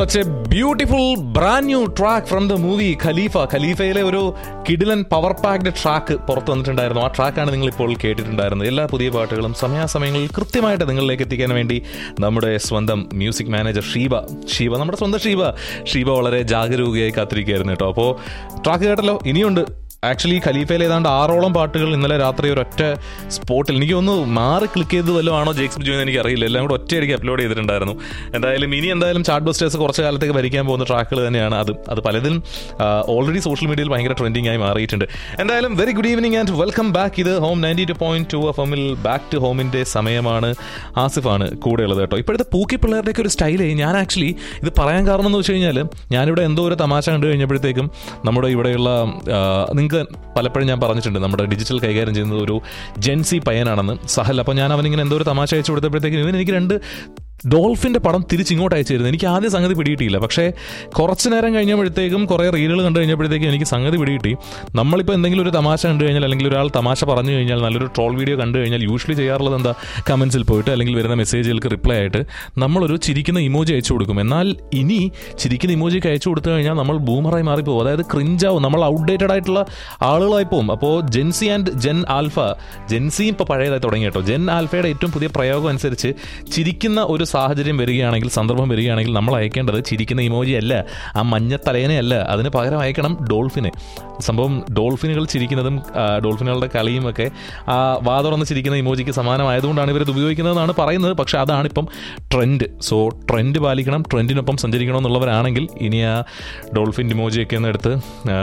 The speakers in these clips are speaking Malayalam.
Such a beautiful brand new track from the movie Khalifa ഖലീഫയിലെ ഒരു കിഡിലൻ പവർ പാക്ഡ് ട്രാക്ക് പുറത്തു വന്നിട്ടുണ്ടായിരുന്നു ആ ട്രാക്കാണ് നിങ്ങൾ ഇപ്പോൾ കേട്ടിട്ടുണ്ടായിരുന്നത് എല്ലാ പുതിയ പാട്ടുകളും സമയാസമയങ്ങളിൽ കൃത്യമായിട്ട് നിങ്ങളിലേക്ക് എത്തിക്കാൻ വേണ്ടി നമ്മുടെ സ്വന്തം മ്യൂസിക് മാനേജർ ഷീബ ഷീബ നമ്മുടെ സ്വന്തം ഷീബ ഷീബ വളരെ ജാഗരൂകയായി കാത്തിരിക്കുകയായിരുന്നു കേട്ടോ അപ്പോൾ ട്രാക്ക് കേട്ടല്ലോ ഇനിയുണ്ട് ആക്ച്വലി ഖലീഫയിൽ ഏതാണ്ട് ആറോളം പാട്ടുകൾ ഇന്നലെ രാത്രി ഒരൊറ്റ സ്പോട്ടിൽ എനിക്ക് ഒന്ന് മാറി ക്ലിക്ക് ചെയ്ത് വല്ലതും ആണോ ജേക്സ് ബിജു എന്ന് എനിക്ക് അറിയില്ല എല്ലാം കൂടെ ഒറ്റയടിക്ക് അപ്ലോഡ് ചെയ്തിട്ടുണ്ടായിരുന്നു എന്തായാലും ഇനി എന്തായാലും ചാർട്ട് ബസ്റ്റേഴ്സ് കുറച്ച് കാലത്തേക്ക് ഭരിക്കാൻ പോകുന്ന ട്രാക്കുകൾ തന്നെയാണ് അത് അത് പലതിലും ഓൾറെഡി സോഷ്യൽ മീഡിയയിൽ ഭയങ്കര ട്രെൻഡിങ് ആയി മാറിയിട്ടുണ്ട് എന്തായാലും very good evening and welcome back ഇത് home ninety two point two F എമ്മിൽ ബാക്ക് ടു ഹോമിന്റെ സമയമാണ് ആസിഫാണ് കൂടെയുള്ളത് കേട്ടോ ഇപ്പോഴത്തെ പൂക്കി പിള്ളേരുടെയൊക്കെ ഒരു സ്റ്റൈലേ ഞാൻ ആക്ച്വലി ഇത് പറയാൻ കാരണം എന്ന് വെച്ച് കഴിഞ്ഞാൽ ഞാനിവിടെ എന്തോ ഒരു തമാശ കണ്ടു കഴിഞ്ഞപ്പോഴത്തേക്കും നമ്മുടെ ഇവിടെയുള്ള നിങ്ങൾക്ക് പലപ്പോഴും ഞാൻ പറഞ്ഞിട്ടുണ്ട് നമ്മുടെ ഡിജിറ്റൽ കൈകാര്യം ചെയ്യുന്നത് ഒരു ജെൻസി പയ്യനാണെന്ന് സഹൽ അപ്പോൾ ഞാൻ അവനിങ്ങനെ എന്തോ ഒരു തമാശ അയച്ചു കൊടുത്തപ്പോഴത്തേക്കും ഇവൻ എനിക്ക് രണ്ട് ഡോൾഫിന്റെ പടം തിരിച്ചിങ്ങോട്ട് അയച്ചിരുന്നു എനിക്ക് ആദ്യം സംഗതി പിടിയിട്ടില്ല പക്ഷേ കുറച്ച് നേരം കഴിഞ്ഞപ്പോഴത്തേക്കും കുറേ റീലുകൾ കണ്ടു കഴിഞ്ഞപ്പോഴത്തേക്കും എനിക്ക് സംഗതി പിടികിട്ടി നമ്മളിപ്പോൾ എന്തെങ്കിലും ഒരു തമാശ കണ്ടു കഴിഞ്ഞാൽ അല്ലെങ്കിൽ ഒരാൾ തമാശ പറഞ്ഞു കഴിഞ്ഞാൽ നല്ലൊരു ട്രോൾ വീഡിയോ കണ്ടു കഴിഞ്ഞാൽ യൂഷ്വലി ചെയ്യാറുള്ളത് എന്താ കമൻസിൽ പോയിട്ട് അല്ലെങ്കിൽ വരുന്ന മെസ്സേജുകൾക്ക് റിപ്ലൈ ആയിട്ട് നമ്മളൊരു ചിരിക്കുന്ന ഇമോജി അയച്ചു കൊടുക്കും എന്നാൽ ഇനി ചിരിക്കുന്ന ഇമോജിക്ക് അയച്ചു കൊടുത്തു കഴിഞ്ഞാൽ നമ്മൾ ബൂമറായി മാറിപ്പോകും അതായത് ക്രിഞ്ചാവും നമ്മൾ ഔട്ട്ഡേറ്റഡ് ആയിട്ടുള്ള ആളുകളായി പോകും അപ്പോൾ gen Z and gen alpha gen Z ഇപ്പോൾ പഴയതായി തുടങ്ങി കേട്ടോ ജെൻ ആൽഫയുടെ ഏറ്റവും പുതിയ പ്രയോഗം അനുസരിച്ച് ചിരിക്കുന്ന ഒരു സാഹചര്യം വരികയാണെങ്കിൽ സന്ദർഭം വരികയാണെങ്കിൽ നമ്മൾ അയക്കേണ്ടത് ചിരിക്കുന്ന ഇമോജി അല്ല ആ മഞ്ഞ തലേനെയല്ല അതിന് പകരം അയക്കണം ഡോൾഫിനെ സംഭവം ഡോൾഫിനുകൾ ചിരിക്കുന്നതും ഡോൾഫിനുകളുടെ കളിയും ഒക്കെ ആ വാതുറന്ന് ചിരിക്കുന്ന ഇമോജിക്ക് സമാനമായതുകൊണ്ടാണ് ഇവരത് ഉപയോഗിക്കുന്നതെന്നാണ് പറയുന്നത് പക്ഷെ അതാണ് ഇപ്പം ട്രെൻഡ് സോ ട്രെൻഡ് പാലിക്കണം ട്രെൻഡിനൊപ്പം സഞ്ചരിക്കണം എന്നുള്ളവരാണെങ്കിൽ ഇനി ആ ഡോൾഫിൻ ഇമോജിയൊക്കെ ഒന്ന് എടുത്ത്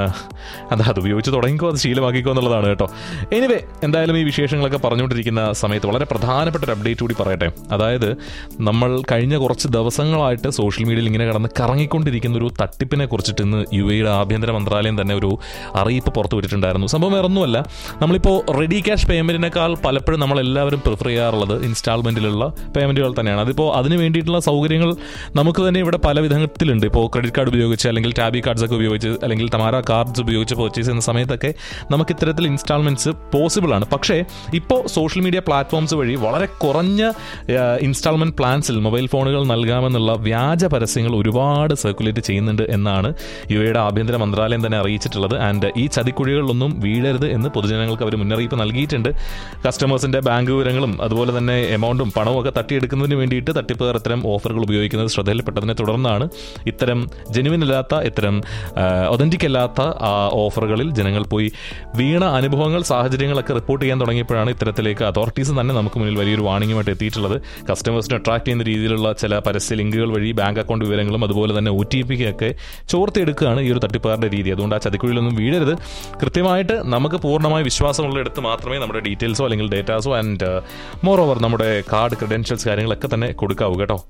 അത് അത് ഉപയോഗിച്ച് തുടങ്ങിക്കോ അത് ശീലമാക്കിക്കോ എന്നുള്ളതാണ് കേട്ടോ എനിവേ എന്തായാലും ഈ വിശേഷങ്ങളൊക്കെ പറഞ്ഞുകൊണ്ടിരിക്കുന്ന സമയത്ത് വളരെ പ്രധാനപ്പെട്ട ഒരു അപ്ഡേറ്റ് കൂടി പറയട്ടെ അതായത് നമ്മൾ കഴിഞ്ഞ കുറച്ച് ദിവസങ്ങളായിട്ട് സോഷ്യൽ മീഡിയയിൽ ഇങ്ങനെ കിടന്ന് കറങ്ങിക്കൊണ്ടിരിക്കുന്ന ഒരു തട്ടിപ്പിനെ കുറിച്ചിട്ട് ഇന്ന് യു എയുടെ ആഭ്യന്തര മന്ത്രാലയം തന്നെ ഒരു അറിയിപ്പ് പുറത്തുവിട്ടിട്ടുണ്ടായിരുന്നു സംഭവം വേറൊന്നുമല്ല നമ്മളിപ്പോൾ റെഡി ക്യാഷ് പേയ്മെന്റിനേക്കാൾ പലപ്പോഴും നമ്മൾ എല്ലാവരും പ്രിഫർ ചെയ്യാറുള്ളത് ഇൻസ്റ്റാൾമെന്റിലുള്ള പേയ്മെന്റുകൾ തന്നെയാണ് അതിപ്പോൾ അതിന് വേണ്ടിയിട്ടുള്ള സൗകര്യങ്ങൾ നമുക്ക് തന്നെ ഇവിടെ പല വിധത്തിലുണ്ട് ഇപ്പോൾ ക്രെഡിറ്റ് കാർഡ് ഉപയോഗിച്ച് അല്ലെങ്കിൽ ടാബി കാർഡ്സ് ഒക്കെ ഉപയോഗിച്ച് അല്ലെങ്കിൽ തമാര കാർഡ്സ് ഉപയോഗിച്ച് പർച്ചേസ് ചെയ്യുന്ന സമയത്തൊക്കെ നമുക്ക് ഇത്തരത്തിൽ ഇൻസ്റ്റാൾമെന്റ്സ് പോസിബിൾ ആണ് പക്ഷേ ഇപ്പോൾ സോഷ്യൽ മീഡിയ പ്ലാറ്റ്ഫോംസ് വഴി വളരെ കുറഞ്ഞ ഇൻസ്റ്റാൾമെന്റ് പ്ലാൻസിൽ മൊബൈൽ ഫോണുകൾ നൽകാമെന്നുള്ള വ്യാജ പരസ്യങ്ങൾ ഒരുപാട് സർക്കുലേറ്റ് ചെയ്യുന്നുണ്ട് എന്നാണ് യു എയുടെ ആഭ്യന്തര മന്ത്രാലയം തന്നെ അറിയിച്ചിട്ടുള്ളത് ആൻഡ് ഈ ചതിക്കുഴികളിലൊന്നും വീഴരുത് എന്ന് പൊതുജനങ്ങൾക്ക് അവർ മുന്നറിയിപ്പ് നൽകിയിട്ടുണ്ട് കസ്റ്റമേഴ്സിന്റെ ബാങ്ക് വിവരങ്ങളും അതുപോലെ തന്നെ എമൗണ്ടും പണവും ഒക്കെ തട്ടിയെടുക്കുന്നതിന് വേണ്ടിയിട്ട് തട്ടിപ്പുകാർ ഇത്തരം ഓഫറുകൾ ഉപയോഗിക്കുന്നത് ശ്രദ്ധയിൽപ്പെട്ടതിനെ തുടർന്നാണ് ഇത്തരം ജെനുവിൻ അല്ലാത്ത ഇത്തരം ഒതന്റിക് അല്ലാത്ത ഓഫറുകളിൽ ജനങ്ങൾ പോയി വീണ അനുഭവങ്ങൾ സാഹചര്യങ്ങളൊക്കെ റിപ്പോർട്ട് ചെയ്യാൻ തുടങ്ങിയപ്പോഴാണ് ഇത്തരത്തിലേക്ക് അതോറിറ്റീസ് തന്നെ നമുക്ക് മുന്നിൽ വലിയൊരു വാണിംഗുമായിട്ട് എത്തിയിട്ടുള്ളത് കസ്റ്റമേഴ്സിനെ അട്രാക്ട് ചെയ്യുന്ന രീതിയിലുള്ള ചില പരസ്യ ലിങ്കുകൾ വഴി ബാങ്ക് അക്കൗണ്ട് വിവരങ്ങളും അതുപോലെ തന്നെ ഒ ടി പിക്ക് ഒക്കെ ചോർത്തിയെടുക്കുകയാണ് ഈ ഒരു തട്ടിപ്പുകാരുടെ രീതി അതുകൊണ്ട് ആ ചതിക്കുഴിയിലൊന്നും വീഴരുത് കൃത്യമായിട്ട് നമുക്ക് പൂർണ്ണമായ വിശ്വാസമുള്ളിടത്ത് മാത്രമേ നമ്മുടെ ഡീറ്റെയിൽസോ അല്ലെങ്കിൽ ഡേറ്റാസോ ആൻഡ് മോർ ഓവർ നമ്മുടെ കാർഡ് ക്രെഡൻഷ്യൽസ് കാര്യങ്ങളൊക്കെ തന്നെ കൊടുക്കാവൂ കേട്ടോ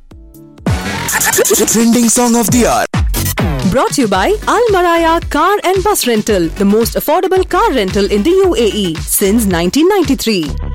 Trending song of the hour. Brought to you by Al Maraya Car and Bus Rental, the most affordable car rental in the UAE since 1993.